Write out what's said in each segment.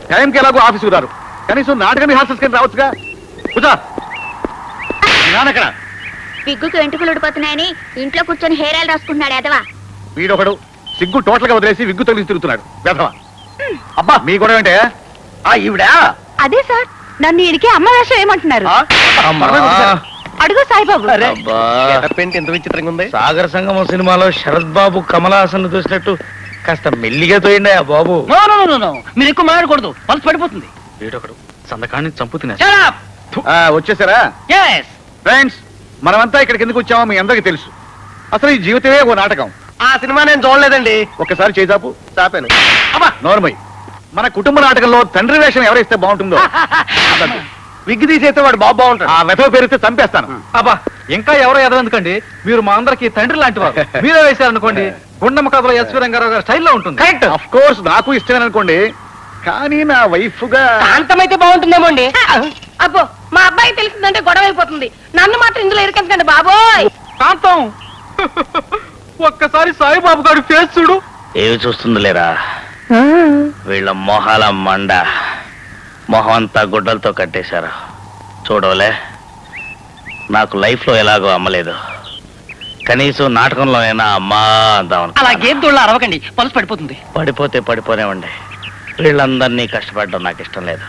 టైంకి ఎలాగో ఆఫీసుకు రారు కనీసం నాటకం రిహార్సల్స్ కింద రావచ్చుగా కూర్చో నాన్నక్కడ విగ్గుకి వెంట్రుకలు ఉడిపోతున్నాయని ఇంట్లో కూర్చొని హెయిర్ ఆయిల్ రాసుకుంటున్నాడు ఎదవా వీడొకడు సిగ్గు టోటల్ గా వదిలేసి విగ్గు తగిలిసి తిరుగుతున్నాడు వెధవ అబ్బా మీ గొడవ ఏంటే ఆ ఈవిడా అదే సార్ నన్ను ఈయనకి అమ్మ వేషం ఏమంటున్నారు అడుగు సాయిబాబు పెంట్ ఎంత విచిత్రంగా ఉంది సాగర సంగమం సినిమాలో శరత్ బాబు కమలాసన్ చూసినట్టు కాస్త మెల్లిగా తోయండి ఆ బాబు నో నో నో నో మీరు ఎక్కువ మాట్లాడకూడదు పల్స్ పడిపోతుంది వీడొకడు సందకాన్ని చంపు తినే ఆ, వచ్చేసారా ఎస్ ఫ్రెండ్స్ మనమంతా ఇక్కడికి ఎందుకు వచ్చామో మీ అందరికీ తెలుసు అసలు ఈ జీవితమే ఓ నాటకం ఆ సినిమా నేను చూడలేదండి ఒక్కసారి చేజాపు చాపాను నోర్మయ్ మన కుటుంబ నాటకంలో తండ్రి వేషం ఎవరైతే బాగుంటుందో విగ్గు తీసేస్తే వాడు బాబు బాగుంటాడు ఆ వెధవ పేరుతో చంపేస్తాను అబ్బా ఇంకా ఎవరో ఎదవెందుకండి మీరు మా అందరికి తండ్రి లాంటి వారు మీరే వేశారనుకోండి గుండమ్మ కథలో ఎస్వి రంగారావు గారి స్టైల్లో ఉంటుంది కరెక్ట్ అఫ్ కోర్స్ నాకు ఇష్టమే అనుకోండి కానీ నా వైఫ్ గా శాంతమైతే బాగుంటుందేమో అండి అబ్బో మా అబ్బాయి తెలిసిందంటే గొడవ అయిపోతుంది నన్ను మాత్రం ఇందులో ఇరికెందుకండి బాబోయ్ కాంతం ఒక్కసారి సాయిబాబు గారి ఫేస్ చూడు ఏవి చూస్తుంది లేరా వీళ్ళ మొహాల మండ మొహం అంతా గుడ్డలతో కట్టేశారు చూడవలే నాకు లైఫ్లో ఎలాగో అమ్మలేదు కనీసం నాటకంలో అయినా అమ్మా అందాం అలా గేమ్ తోళ్ళ అరవకండి పల్స్ పడిపోతుంది పడిపోతే పడిపోనేవ్వండి వీళ్ళందరినీ కష్టపడడం నాకు ఇష్టం లేదు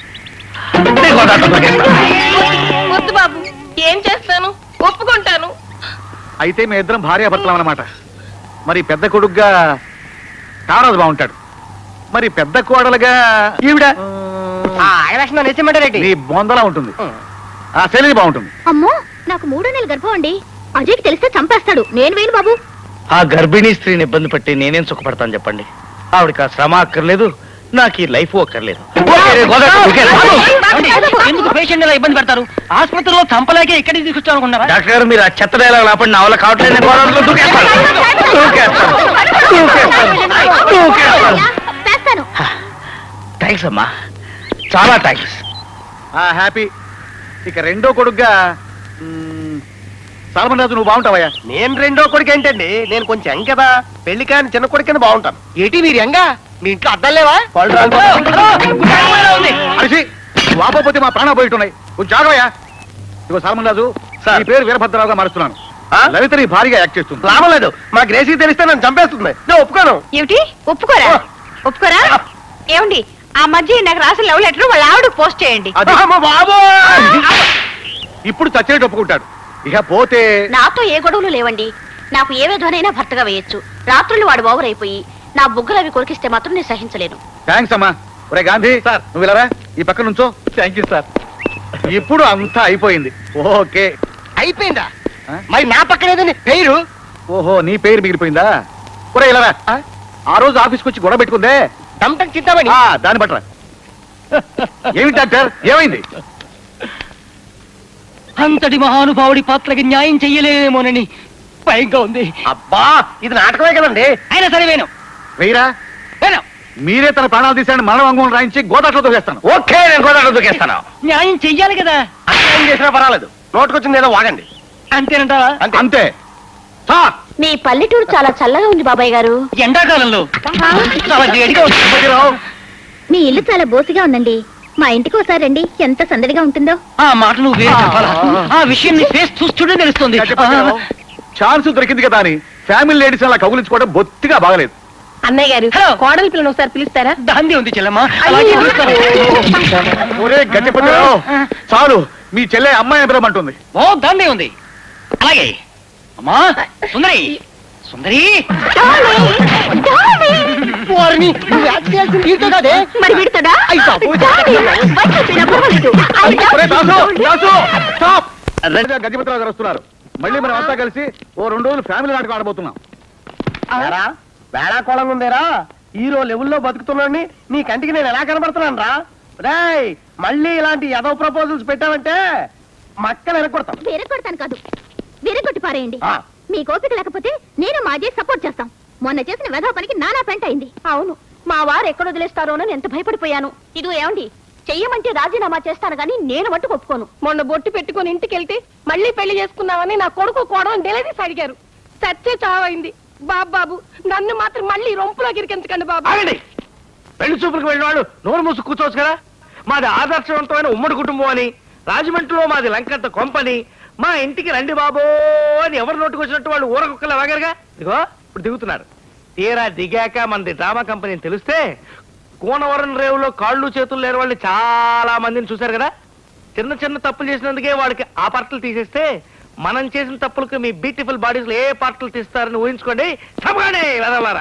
వద్దు బాబు ఏం చేస్తాను ఒప్పుకుంటాను అయితే మీ ఇద్దరం భార్యాభర్తలం అన్నమాట మరి పెద్ద కొడుగ్గా కారాజు బాగుంటాడు మరి పెద్ద కోడలుగా ఈవిడ ఆ, ఆడవేషణ నిజమంటారేంటి నీ బొందలా ఉంటుంది ఆ శైలి బాగుంటుంది అమ్మో నాకు మూడో నెలల గర్భం అండి అజయ్కి తెలిస్తే చంపేస్తాడు నేను వేను బాబు ఆ గర్భిణీ స్త్రీని ఇబ్బంది పెట్టి నేనేం సుఖపడతాను చెప్పండి ఆవిడకి ఆ శ్రమ అక్కర్లేదు నాకు ఈ లైఫ్ అక్కర్లేదు ఏమండి? ఎందుకు పేషెంట్ ఇలా ఇబ్బంది పెడతారు ఆసుపత్రిలో చంపలేకే ఇక్కడికి తీసుకొచ్చారు అనుకున్నారా డాక్టర్ గారు మీరు ఆ చెత్త డైలాగ్ ఆపండి నా వల్ల కావట్లేదు నేను గోడౌన్లో దూకేస్తాను. దూకేస్తాను. దూకేస్తాను. దూకేస్తాను. చేస్తాను థ్యాంక్స్ అమ్మా చాలా థ్యాంక్స్ ఆ హ్యాపీ ఇక రెండో కొడుగ్గా మ్, సాల్మన్ రాజు నువ్వు బాగుంటావయ్యా నేను రెండో కొడుకు ఏంటండి నేను కొంచెం యంగ్ కదా పెళ్లి కాని చిన్న కొడుకు కింద బాగుంటాను ఏంటి మీరు యంగా మీ ఇంట్లో అద్దం లేవా అరిసి నువ్వు ఆపకపోతే మా ప్రాణాలు పోయిట్టున్నాయి కొంచెం జాగవయ్యా ఇగో సాల్మన్ రాజు సార్. ఈ పేరు వీరభద్రరావుగా మారుస్తున్నాను ఆ? లలిత నీ భారీగా యాక్ట్ చేస్తుంది లాభం లేదు మా గ్రేసీ తెలిస్తే నన్ను చంపేస్తుంది నేను ఒప్పుకోను ఏమిటి ఒప్పుకోరా ఒప్పుకోరా ఏమండి ఆ మధ్య నాకు రాసిన లవ్ లెటర్ వాళ్ళ ఆవిడ పోస్ట్ చేయండి అది అమ్మ బాబోయ్! ఇప్పుడు చచ్చినట్టు ఒప్పుకుంటాడు ఇక పోతే నాతో ఏ గొడవలు లేవండి నాకు ఏ విధమైనా భర్తగా వేయొచ్చు రాత్రులు వాడు ఓవర్ అయిపోయి నా బుగ్గలు అవి కొరికిస్తే మాత్రం నేను సహించలేను థ్యాంక్స్ అమ్మా ఒరే గాంధీ సార్. నువ్వు ఇలా రా, ఈ పక్క నుంచో థ్యాంక్ యూ సార్ ఇప్పుడు అంతా అయిపోయింది ఓకే అయిపోయిందా ఆ? మరి నా పక్కన ఏదండి పేరు ఓహో నీ పేరు మిగిలిపోయిందా ఒరే ఇలా రా. ఆ రోజు ఆఫీస్కి వచ్చి గొడవ పెట్టుకుందే టంటం చింతామణి ఆ, దాన్ని బట్టరా ఏమిటి డాక్టర్ ఏమైంది అంతటి మహానుభావుడి పాత్రకి న్యాయం చెయ్యలేమోనని భయంగా ఉంది అబ్బా ఇది నాటకమే కదండి అయినా సరే వేను వెయ్యరా వేను మీరే తన ప్రాణాలు తీసారని మరణ అంగం రాయించి గోదాట్లో చేస్తాను ఓకే నేను గోదావరి దూకేస్తాను న్యాయం చెయ్యాలి కదా అన్యాయం చేసినా పర్వాలేదు నోటుకొచ్చింది ఏదో వాగండి అంతేనంటావా అంతే అంతే సార్ మీ పల్లెటూరు చాలా చల్లగా ఉంది బాబాయ్ గారు ఎండాకాలంలో చాలా వేడిగా ఉంది సుబ్బతిరావు. మీ ఇల్లు చాలా బోసిగా ఉందండి మా ఇంటికి ఒకసారి రండి ఎంత సందడిగా ఉంటుందో ఆ మాట నువ్వు వేరే చెప్పాలా ఆ విషయం నీ ఫేస్ చూస్తుంటే తెలుస్తుంది ఛాన్స్ దొరికింది కదా అని ఫ్యామిలీ లేడీస్ అలా కౌగులించుకోవడం బొత్తిగా బాగలేదు అన్నయ్య గారు హలో. కోడలి పిల్లని ఒకసారి పిలుస్తారా దాంది ఉంది చెల్లమ్మ అలాగే పిలుస్తాను. ఒరే గట్టిపతిరావు చాలు మీ చెల్లె అమ్మాయి పిలవమంటుంది ఓ దాందే ఉంది అలాగే అమ్మా సుందరి సుందరి వారిని నువ్వు యాక్ట్ చేయాల్సింది వీరితో కాదే మరి విడతాడా అయ్య బాబోయ్. ఒరే దాసు దాసు స్టాప్ గజపతిరావు గారు వస్తున్నారు మళ్ళీ మనం అంతా కలిసి ఓ రెండు రోజులు ఫ్యామిలీ నాటకం ఆడబోతున్నాం వేళాకోళంగా ఉందేరా హీరో లెవెల్లో బతుకుతున్నాడిని నీ కంటికి నేను ఎలా కనబడుతున్నాను రా రేయ్ మళ్ళీ ఇలాంటి ఎదవ ప్రపోజల్స్ పెట్టావంటే మక్కలు ఎరగొడతాం విరగొడతాను కాదు విరగొట్టి పారేయండి ఆ. మీ కోపిక లేకపోతే నేను మా అజయ్ సపోర్ట్ చేస్తాం మొన్న చేసిన వెధవ పనికి నానా పెంట అయింది అవును మా వారు ఎక్కడ వదిలేస్తారోనని ఎంత భయపడిపోయాను ఇదిగో ఏమండి చెయ్యమంటే రాజీనామా చేస్తాను గానీ నేను మట్టుకు ఒప్పుకోను మొన్న బొట్టు పెట్టుకుని ఇంటికి వెళ్తే మళ్ళీ పెళ్లి చేసుకున్నామని నా కొడుకు కోడని నిలదీసి అడిగారు సత్య చావైంది బాబు బాబు నన్ను మాత్రం మళ్ళీ రొంపులోకి ఇరికించకండి బాబు ఆగండి పెళ్లి చూపులకు వెళ్ళిన వాళ్ళు నోరు మూసు కూర్చోవచ్చు కదా మాది ఆదర్శవంతమైన ఉమ్మడి కుటుంబం అని రాజమండ్రిలో మాది లంకంత కొంపని మా ఇంటికి రండి బాబో అని ఎవరు నోటుకు వచ్చినట్టు వాళ్ళు ఊరకుక్కలు అలాగరుగా ఇదిగో ఇప్పుడు దిగుతున్నారు తీరా దిగాక మనది డ్రామా కంపెనీ అని తెలిస్తే కోనవరం రేవులో కాళ్ళు చేతులు లేని వాళ్ళు చాలా మందిని చూశారు కదా చిన్న చిన్న తప్పులు చేసినందుకే వాడికి ఆ పార్టలు తీసేస్తే మనం చేసిన తప్పులకు మీ బ్యూటిఫుల్ బాడీస్ లో ఏ పార్టలు తీస్తారని ఊహించుకోండి చెప్పండి వెదవలారా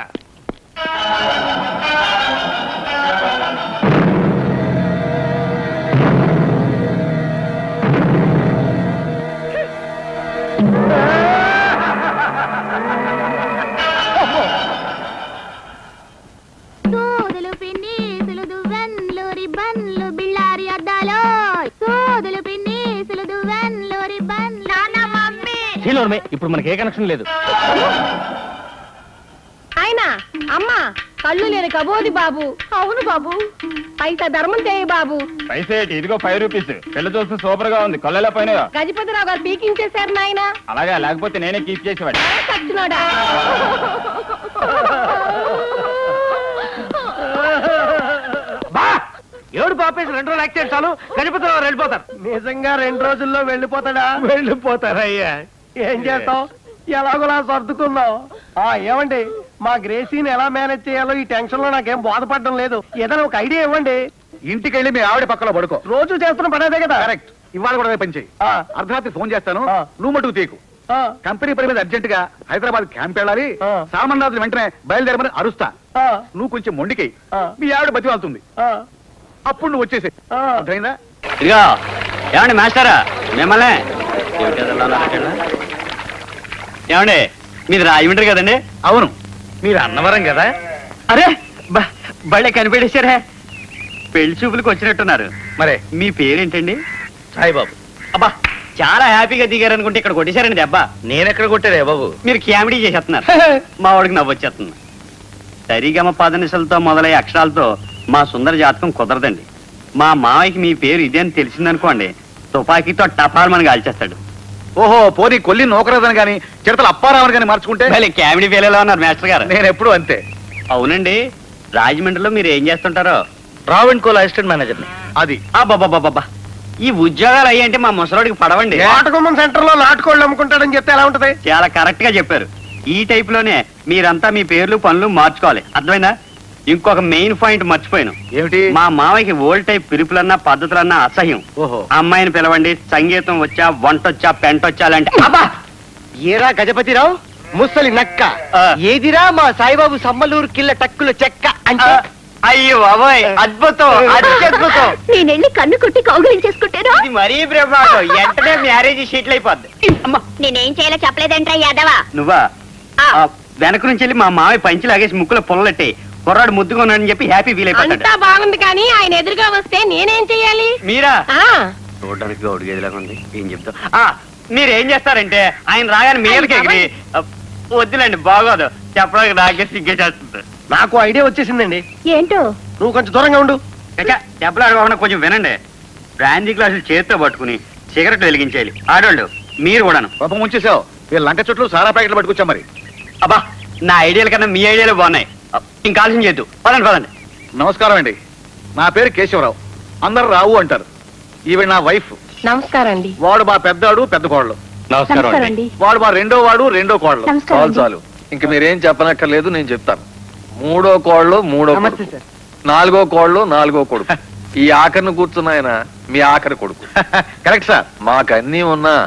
సోదులు పిన్నీసులు దువ్వెన్లు రిబ్బన్లు బిళ్ళారి అద్దాలు సోదులు పిన్నీసులు దువ్వెన్లు రిబ్బన్లు నాన్న మమ్మీ చీలోర్మే ఇప్పుడు మనకి ఏ కనెక్షన్ లేదు ఆయన అమ్మా కళ్ళు లేని కబోది బాబు అవును బాబు పైసా ధర్మం చేయి బాబు పైసేటి ఇదిగో ఫైవ్ రూపీస్ పిల్ల చూస్తే సూపర్ గా ఉంది కొల్లెలా పైన గజపతిరావు గారు పీకించేశారు నాయన అలాగా లేకపోతే నేనే కీప్ చేసేవాడి చచ్చినోడా బా ఏడు పాపేసి రెండు రోజులు యాక్ట్ చాలు గణపతి రావు వెళ్ళిపోతారు నిజంగా రెండు రోజుల్లో వెళ్ళిపోతాడా వెళ్ళిపోతారు అయ్యా ఏం చేస్తాం ఎలాగోలా సర్దుకుందాం ఆ ఏమండి మా గ్రేసీని ఎలా మేనేజ్ చేయాలో ఈ టెన్షన్ లో నాకేం బాధపడడం లేదు ఏదైనా ఒక ఐడియా ఇవ్వండి ఇంటికి వెళ్ళి మీ ఆవిడ పక్కలో పడుకో రోజు చేస్తున్న పనేదే కదా కరెక్ట్ ఇవాళ కూడా అదే పని చెయ్యి ఆ, అర్ధరాత్రి ఫోన్ చేస్తాను ఆ. నువ్వు మటుకు తీకు ఆ, కంపెనీ పని మీద అర్జెంట్ గా హైదరాబాద్ క్యాంప్ వెళ్ళాలి ఆ. సామాన్ రాజు వెంటనే బయలుదేరమని అరుస్తా ఆ, నువ్వు కొంచెం మొండికి ఆ. మీ ఆవిడ బతివాళ్తుంది ఆ, అప్పుడు నువ్వు వచ్చేసే ఆ. అర్థమైందా ఇదిగో ఏమండి మాస్టారా మిమ్మల్ని ఏమిటి అలా ఉన్నారు ఇక్కడ? ఏమండి మీది రాజమండ్రి కదండి అవును మీరు అన్నవరం కదా అరే బ- భలే కనిపెట్టేశారే పెళ్లి చూపులకు వచ్చినట్టున్నారు మరే మీ పేరేంటండి సాయిబాబు అబ్బా చాలా హ్యాపీగా దిగారనుకుంటే ఇక్కడ కొట్టేశారండి దెబ్బ నేనెక్కడ కొట్టారే బాబు మీరు కామెడీ చేసేస్తున్నారు మా వాడికి నవ్వొచ్చేస్తుంది సరిగమ పదనిసలతో మొదలయ్యే అక్షరాలతో మా సుందర జాతకం కుదరదండి మా మావయ్యకి మీ పేరు ఇదే అని తెలిసిందనుకోండి తుపాకీతో టపాల్మని కాల్చేస్తాడు ఓహో పోనీ కొల్లి నోకరాజని గాని చిడతలు అప్పారావని గాని మార్చుకుంటే భలే కామెడీ ఫెయిల్ ఉన్నారు మాస్టర్ గారు నేను ఎప్పుడు అంతే అవునండి రాజమండ్రిలో మీరు ఏం చేస్తుంటారో రావణ్ కోల్ అసిస్టెంట్ మేనేజర్ అది బాబా ఈ ఉద్యోగాలు అయ్యంటే మా ముసలోడికి పడవండి నాటకుమ్మం సెంటర్ లో నాటుకోళ్ళు అమ్ముకుంటాడని చెప్తే ఎలా ఉంటది చాలా కరెక్ట్ గా చెప్పారు ఈ టైప్ లోనే మీరంతా మీ పేర్లు పనులు మార్చుకోవాలి అర్థమైందా ఇంకొక మెయిన్ పాయింట్ మర్చిపోయాను ఏమిటి మా మావయ్యకి ఓల్డ్ టైప్ పిలుపులన్నా పద్ధతులన్నా అసహ్యం ఓహో అమ్మాయిని పిలవండి సంగీతం వచ్చా వంట వచ్చా పెంట వచ్చా అంటే అబ్బా ఏరా గజపతిరావు ముసలి నక్క ఆ. ఏదిరా మా సాయిబాబు సమ్మలూరు కిల్ల టక్కుల చెక్క అంటే అయ్యో బాబోయ్ అద్భుతం అత్యద్భుతం నేనెళ్ళి కన్ను కొట్టి కౌగిలించేసుకుంటాను ఇది మరీ బ్రహ్మాండం వెంటనే మ్యారేజ్ షీట్లు అయిపోద్ది అమ్మా నేనేం చేయాలో చెప్పలేదంట్రా యాదవా నువ్వా ఆ. ఆ, వెనక నుంచి వెళ్ళి మా మావయ్య పంచి లాగేసి ముక్కులో పొల్లెట్టి కుర్రాడు ముద్దుకున్నాడని చెప్పి హ్యాపీ ఫీల్ అయిపోతాడు అంతా బాగుంది కానీ ఆయన ఎదురుగా వస్తే నేనేం చెయ్యాలి మీరా ఆ చూడడానికి గౌడు గదిలాగా ఉంది ఏం చెప్తా ఆ, మీరు ఏం చేస్తారంటే ఆయన రాగానే మీదకి ఎగిరి ఆ, వద్దులేండి బాగోదు చెప్పడానికి నాకే సిగ్గేసేస్తుంది నాకు ఐడియా వచ్చేసిందండి ఏంటో నువ్వు కొంచెం దూరంగా ఉండు చచ్చా, దెబ్బలు అడగకుండా కొంచెం వినండి బ్రాందీ గ్లాసులు చేతితో పట్టుకుని సిగరెట్ వెలిగించేయాలి ఆడోళ్ళు మీరు కూడాను పాపం ఉంచేసావు ఈ లంక చుట్టూ సారా ప్యాకెట్లు పట్టుకొచ్చా మరి అబ్బా నా ఐడియాల కన్నా మీ ఐడియాలు బాగున్నాయి ఆ, ఇంకా ఆలస్యం చేయొద్దు పదండి పదండి నమస్కారం అండి నా పేరు కేశవరావు అందరు రావు అంటారు ఈవిడ నా వైఫ్ నమస్కారం అండి వాడు మా పెద్దాడు పెద్ద కోడలు నమస్కారం అండి వాడు మా రెండో వాడు రెండో కోడలు నమస్కారం అండి. చాలు ఇంక మీరేం చెప్పనక్కర్లేదు నేను చెప్తాను మూడో కోళ్ళు మూడో నమస్తే కొడుకు. సార్ నాలుగో కోళ్ళు నాలుగో కొడుకు ఈ ఆఖరిని కూర్చున్న ఆయన మీ ఆఖరి కొడుకు కరెక్ట్ సార్ మాకన్నీ ఉన్నా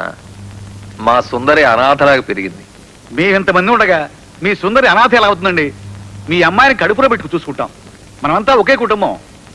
మా సుందరి అనాథలాగా పెరిగింది మీ ఇంతమంది ఉండగా మీ సుందరి అనాథ ఎలా అవుతుందండి మీ అమ్మాయిని కడుపులో పెట్టుకు చూసుకుంటాం మనమంతా ఒకే కుటుంబం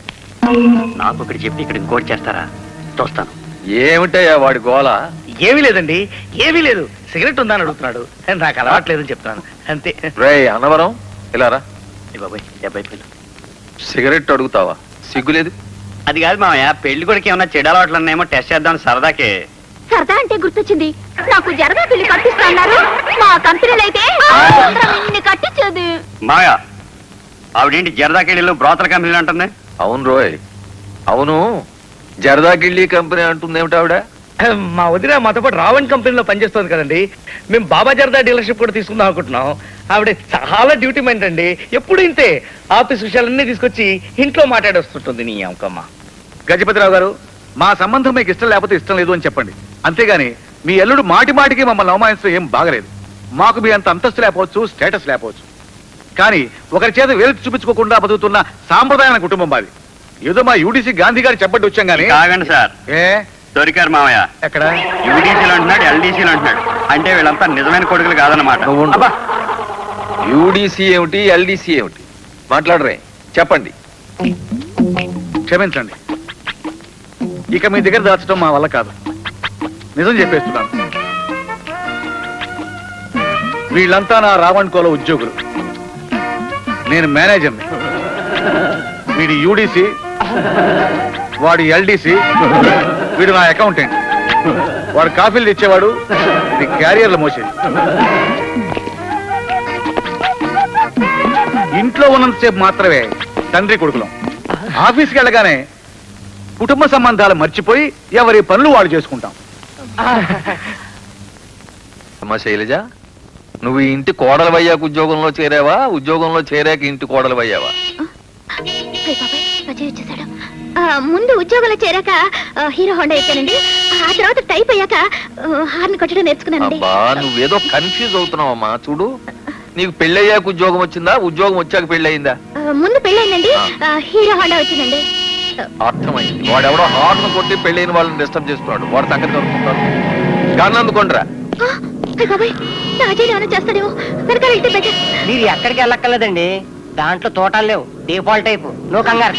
నాకు ఒకటి చెప్పి ఇక్కడ ఇంకోటి చేస్తారా చూస్తాను ఏమిటయ్యా వాడి గోల ఏమీ లేదండి ఏమీ లేదు సిగరెట్ ఉందని అడుగుతున్నాడు నాకు అలవాట్లేదని చెప్తున్నాను అంతే రే అనవరం ఇలారా ఏ బాబాయ్ డెబ్బై పిల్లలు సిగరెట్ అడుగుతావా సిగ్గులేదు అది కాదు మామయ్య పెళ్లి కొడుకు ఏమన్నా చెడు అలవాట్లు ఉన్నాయేమో టెస్ట్ చేద్దాం సరదాకే సరదా అంటే గుర్తొచ్చింది నాకు జరగా పిల్లి కట్టిస్తా అన్నారు మా కంపెనీలో అయితే అందరం ఇన్ని కట్టించేది మామయ్య ఆవిడేంటి జరదాకెళ్ళిలో బ్రోతల కంపెనీలు అంటుంది అవును రోయ్ అవును జరదా గిళ్ళీ కంపెనీ అంటుంది ఏమిటి ఆవిడ మా వదిన మాతో పాటు రావణ్ కంపెనీలో పనిచేస్తుంది కదండి మేము బాబా జరదా డీలర్షిప్ కూడా తీసుకుందాం అనుకుంటున్నాం ఆవిడ చాలా డ్యూటీ మైండ్ అండి ఎప్పుడు ఇంతే ఆఫీస్ విషయాలన్నీ తీసుకొచ్చి ఇంట్లో మాట్లాడొస్తుంటుంది నీ అంకమ్మ గజపతిరావు గారు మా సంబంధం మీకు ఇష్టం లేకపోతే ఇష్టం లేదు అని చెప్పండి అంతేగాని మీ అల్లుడు మాటి మాటికి మమ్మల్ని అవమానించడం ఏం బాగలేదు మాకు మీ అంత అంతస్తు లేకపోవచ్చు స్టేటస్ లేకపోవచ్చు కానీ ఒకరి చేత వేలు చూపించుకోకుండా బతుకుతున్న సాంప్రదాయ కుటుంబం మాది ఏదో మా యూడీసీ గాంధీ గారు చెప్పండి వచ్చాం కానీ కాగండి సార్ ఏ దొరికారు మామయ్య ఎక్కడ యూడీసీలో అంటున్నాడు ఎల్డీసీలో అంటున్నాడు అంటే వీళ్ళంతా నిజమైన కొడుకులు కాదన్నమాట నువ్వు ఉండు. యూడీసీ ఏమిటి ఎల్డీసీ ఏమిటి మాట్లాడరే చెప్పండి క్షమించండి ఇక మీ దగ్గర దాచడం మా వల్ల కాదు నిజం చెప్పేస్తున్నాను వీళ్ళంతా నా రావణ్ కోల ఉద్యోగులు నేను మేనేజర్ని వీడి యూడీసీ వాడి ఎల్డీసీ వీడు నా అకౌంటెంట్ వాడు కాఫీలు తెచ్చేవాడు ఇది క్యారియర్లు మోసేది ఇంట్లో ఉన్నంతసేపు మాత్రమే తండ్రి కొడుకులం ఆఫీస్కి వెళ్ళగానే కుటుంబ సంబంధాలు మర్చిపోయి ఎవరి పనులు వాడు చేసుకుంటాం అమ్మా శైలజ నువ్వు ఈ ఇంటి కోడలు అయ్యాక ఉద్యోగంలో చేరావా ఉద్యోగంలో చేరాక ఇంటి కోడలు అయ్యావా అయ్య బాబాయ్, అజయ్ వచ్చేసాడు. ఆ, ముందు ఉద్యోగంలో చేరాక ఆ, హీరో హోండా ఎక్కానండి ఆ తర్వాత టైప్ అయ్యాక ఆ, హార్న్ కొట్టడం నేర్చుకున్నానండి అబ్బా నువ్వేదో కన్ఫ్యూజ్ అవుతున్నావమ్మా చూడు నీకు పెళ్ళయ్యాక ఉద్యోగం వచ్చిందా ఉద్యోగం వచ్చాక పెళ్ళయిందా ఆ, ముందు పెళ్ళైందండి ఆ, హీరో హోండా వచ్చిందండి అర్థమైంది వాడెవడో హార్న్ కొట్టి పెళ్ళైన వాళ్ళని డిస్టర్బ్ చేస్తున్నాడు వాడు సంగతి దొరుకుతున్నాడు కానీ అందుకోండిరా ఆ, అయ్య బాబాయ్ నా అజయ్ ఏమైనా చేస్తాడేమో వెనకాల వెళ్తే బెటర్ మీరు ఎక్కడికి వెళ్ళక్కర్లేదండి దాంట్లో తోటాలు లేవు డిఫాల్ట్ టైపు నో కంగారు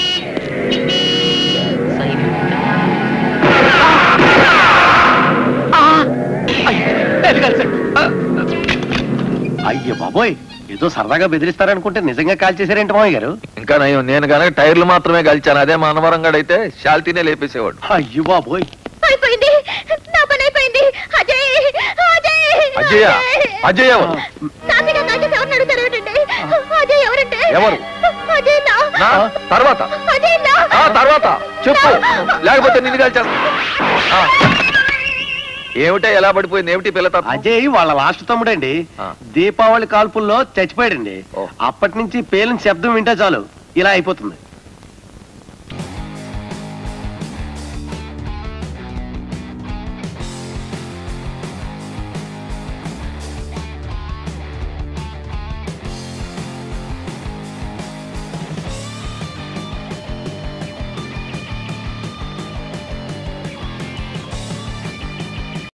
అయ్యో బాబోయ్ ఏదో సరదాగా బెదిరిస్తారనుకుంటే నిజంగా కాల్ చేశారేంటి మామయ్య గారు ఇంకా నయం నేను కనుక టైర్లు మాత్రమే కలిచాను అదే మానవరంగాడైతే శాల్తీనే లేపేసేవాడు అయ్యో బాబోయ్ అయిపోయింది నా పని అయిపోయింది అజయ్ అజయ్ అజయ్య అజయ్ ఎవరు నాసిగా కాల్చేసి ఎవరిని అడుగుతారు ఏమిటండి అజయ్ ఎవరంటే ఎవరు? అజయ్ నా నా తర్వాత అజయ్ నా ఆ తర్వాత చెప్పు లేకపోతే నిన్ను కలిచేస్తా ఆ. ఏమిటా ఎలా పడిపోయింది ఏమిటి పిల్ల తప్పు? అజయ్ వాళ్ళ లాస్ట్ తమ్ముడండి ఆ. దీపావళి కాల్పుల్లో చచ్చిపోయాడండి ఓ. అప్పటి నుంచి పేలిన శబ్దం వింటే చాలు ఇలా అయిపోతుంది